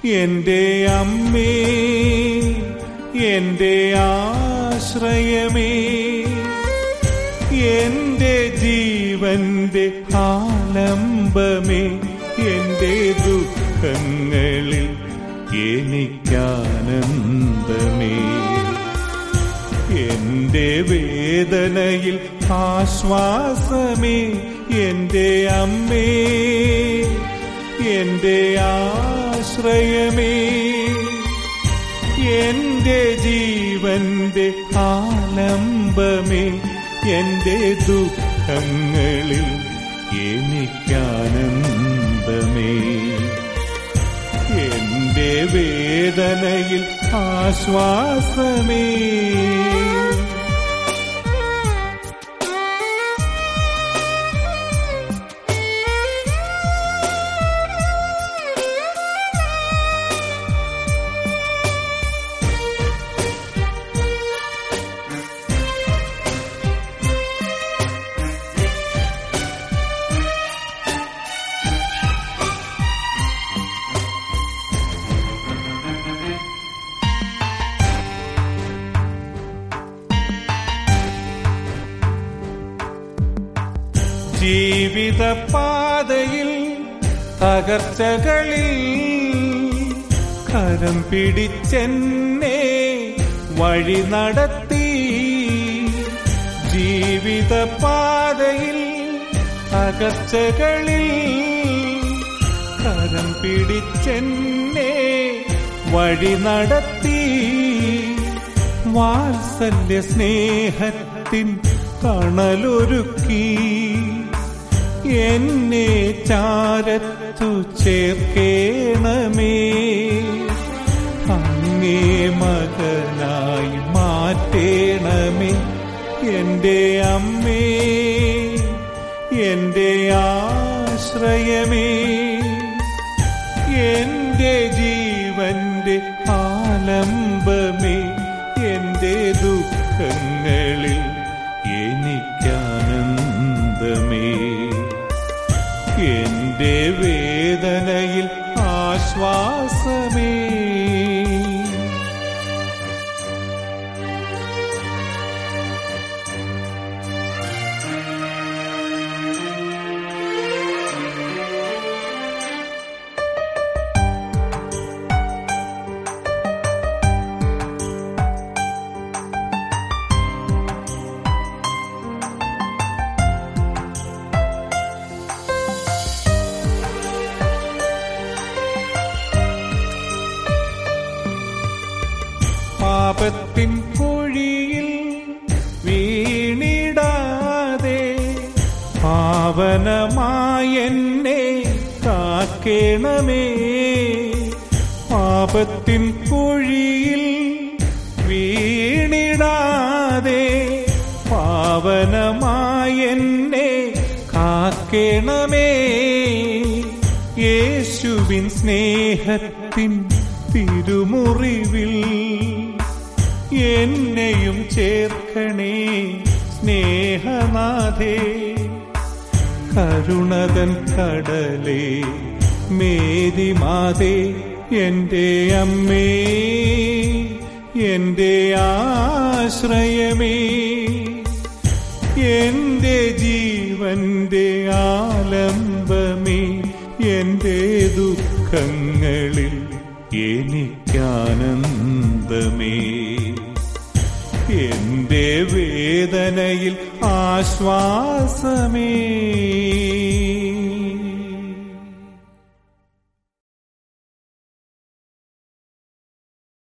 എന്റെ അമ്മേ എന്റെ ആശ്രയമേ എന്റെ ജീവന്റെ ആലംബമേ എന്റെ ദുഃഖങ്ങളിൽ എനിക്കാനന്ദമേ എന്റെ വേദനയിൽ ആശ്വാസമേ എന്റെ അമ്മേ എന്റെ ആശ്രയമേ എന്റെ ജീവന്റെ ആലംബമേ എന്റെ ദുഃഖങ്ങളിൽ എനിക്കാനന്ദമേ എന്റെ വേദനയിൽ ആശ്വാസമേ ജീവിത പാതയിൽ തകർച്ചകളിൽ കരം പിടിച്ചെന്നെ വഴി നടത്തി ജീവിത പാതയിൽ തകർച്ചകളിൽ കരം പിടിച്ചെന്നെ വഴി നടത്തി വാത്സല്യ സ്നേഹത്തിൻ തണലൊരുക്കി എന്നെ ചാരത്തു ചേർക്കേണമേ അങ്ങേ മകനായി മാറ്റേണമേ എന്റെ അമ്മേ എന്റെ ആശ്രയമേ എന്റെ ജീവന്റെ ആലംബമേ എന്റെ ദുഃഖങ്ങളിൽ എനിക്കാനന്ദമേ എന്റെ വേദനയിൽ ആശ്വാസമേ പാപത്തിൻ കുഴിയിൽ വീണിടാതെ പാവനമായെന്നെ കാക്കേണമേ പാപത്തിൻ കുഴിയിൽ വീണിടാതെ പാവനമായെന്നെ കാക്കേണമേ യേശുവിൻ സ്നേഹത്തിൻ തിരുമുറിവിൽ എന്നെയും ചേർക്കണേ സ്നേഹനാഥേ കരുണതൻ കടലേ മേരിമാതേ എന്റെ അമ്മേ എന്റെ ആശ്രയമേ എന്റെ ജീവന്റെ ആലംബമേ എന്റെ ദുഃഖങ്ങളിൽ എനിക്കാനന്ദമേ എന്റെ വേദനയിൽ ആശ്വാസമേ